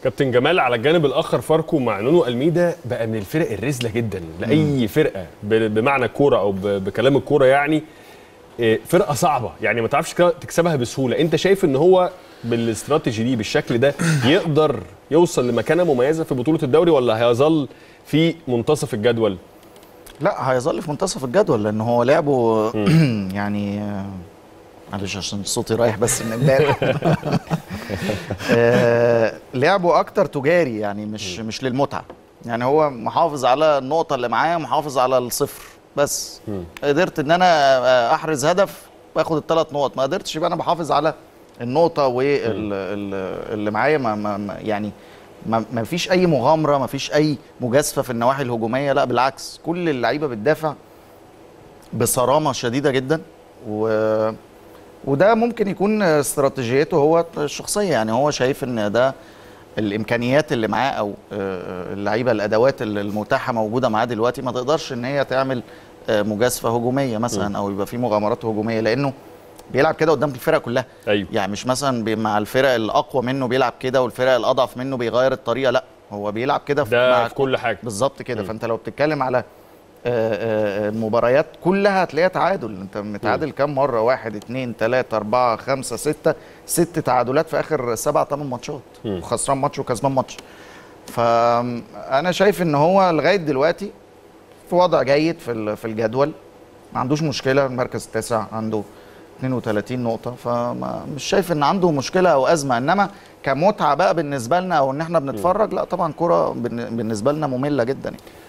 كابتن جمال على الجانب الاخر فاركو مع نونو الميدا بقى من الفرق الرزله جدا لاي فرقه ب- بمعنى الكوره او ب- بكلام الكوره يعني إيه، فرقه صعبه يعني ما تعرفش ك- تكسبها بسهوله انت شايف ان هو بالاستراتيجي دي بالشكل ده يقدر يوصل لمكانه مميزه في بطوله الدوري ولا هيظل في منتصف الجدول لا هيظل في منتصف الجدول لان هو لعبه يعني آه، معلش عشان صوتي رايح بس من امبارح آه، لعبه اكتر تجاري يعني مش مش للمتعه يعني هو محافظ على النقطه اللي معاه محافظ على الصفر بس قدرت ان انا آه، احرز هدف واخد الثلاث نقط ما قدرتش يبقى انا بحافظ على النقطه واللي معايا ما ما ما- يعني ما ما فيش اي مغامره ما فيش اي مجازفه في النواحي الهجوميه لا بالعكس كل اللعيبه بتدافع بصرامه شديده جدا و وده ممكن يكون استراتيجيته هو الشخصيه يعني هو شايف ان ده الامكانيات اللي معاه او آه، اللعيبه الادوات اللي المتاحه موجوده معاه دلوقتي ما تقدرش ان هي تعمل آه، مجازفه هجوميه مثلا او يبقى في مغامرات هجوميه لانه بيلعب كده قدام الفرق كلها ايوه يعني مش مثلا بي- مع الفرق الاقوى منه بيلعب كده والفرق الاضعف منه بيغير الطريقه لا هو بيلعب كده في- ده مع في كل حاجه بالظبط كده فانت لو بتتكلم على آه، آه، المباريات كلها هتلاقيها تعادل انت متعادل كام مره واحد اتنين تلاته اربعه خمسه سته ست تعادلات في اخر سبع ثمان ماتشات مم. وخسران ماتش وكسبان ماتش فانا شايف ان هو لغايه دلوقتي في وضع جيد في ال- في الجدول ما عندوش مشكله المركز التاسع عنده 32 نقطة فمش شايف ان عنده مشكلة او ازمة انما كمتعة بقى بالنسبة لنا او ان احنا بنتفرج لا طبعا كرة بالن- بالنسبة لنا مملة جدا يعني.